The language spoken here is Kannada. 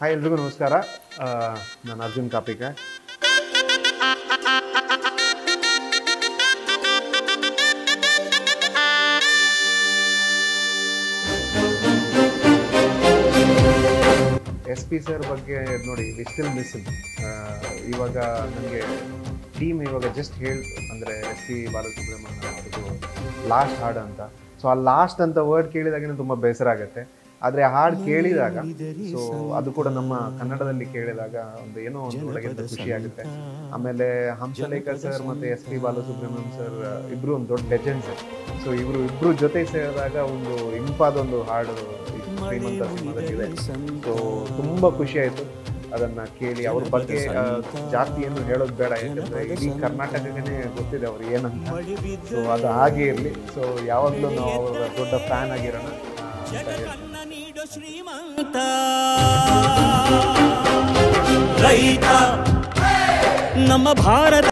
ಹಾಯ್ ಎಲ್ರಿಗೂ ನಮಸ್ಕಾರ ಆ, ನಾನು ಅರ್ಜುನ್ ಕಾಪಿಕೆ ಎಸ್ ಪಿ ಸರ್ ಬಗ್ಗೆ ನೋಡಿ ವಿ ಸ್ಟಿಲ್ ಮಿಸ್ಸಿಂಗ್ ಇವಾಗ ನನಗೆ ಟೀಮ್ ಇವಾಗ ಜಸ್ಟ್ ಹೇಳ್ ಅಂದರೆ ಎಸ್ ಪಿ ಬಾಲಸುಬ್ರಹ್ಮಣ್ಯ ಅವ್ರದ್ದು ಲಾಸ್ಟ್ ಹಾಡು ಅಂತ ಸೊ ಆ ಲಾಸ್ಟ್ ಅಂತ ವರ್ಡ್ ಕೇಳಿದಾಗನೇ ತುಂಬ ಬೇಸರ ಆಗುತ್ತೆ ಆದರೆ ಆ ಹಾಡು ಕೇಳಿದಾಗ ಸೊ ಅದು ಕೂಡ ನಮ್ಮ ಕನ್ನಡದಲ್ಲಿ ಕೇಳಿದಾಗ ಒಂದು ಏನೋ ಒಂದು ಒಳಗಿಂದ ಖುಷಿ ಆಗುತ್ತೆ ಆಮೇಲೆ ಹಂಸಲೇಖ ಸರ್ ಮತ್ತು ಎಸ್ ಪಿ ಬಾಲಸುಬ್ರಹ್ಮಣ್ಯಂ ಸರ್ ಇಬ್ಬರು ಒಂದು ದೊಡ್ಡ ಲೆಜೆಂಡ್ಸ್ ಸೊ ಇವರು ಇಬ್ಬರು ಜೊತೆ ಸೇರಿದಾಗ ಒಂದು ಇಂಪಾದ ಒಂದು ಹಾಡು ಈ ಶ್ರೀಮಂತ ಸಿನಿಮಾದಲ್ಲಿದೆ ಸೊ ತುಂಬ ಖುಷಿ ಆಯಿತು ಅದನ್ನ ಕೇಳಿ ಅವ್ರ ಬಗ್ಗೆ ಆ, ಜಾಸ್ತಿ ಏನು ಹೇಳೋದು ಬೇಡ ಯಾಕಂದ್ರೆ ಇಡೀ ಕರ್ನಾಟಕನೇ ಗೊತ್ತಿದೆ ಅವ್ರು ಏನಂತ ಸೊ ಅದು ಹಾಗೆ ಇರಲಿ ಸೊ ಯಾವಾಗಲೂ ನಾವು ಅವರ ದೊಡ್ಡ ಫ್ಯಾನ್ ಆಗಿರೋಣ ಆ, ಅಂತ ಹೇಳ್ತೀನಿ ನೀಡೋ ಶ್ರೀಮಂತ ರೈತ ನಮ್ಮ ಭಾರತ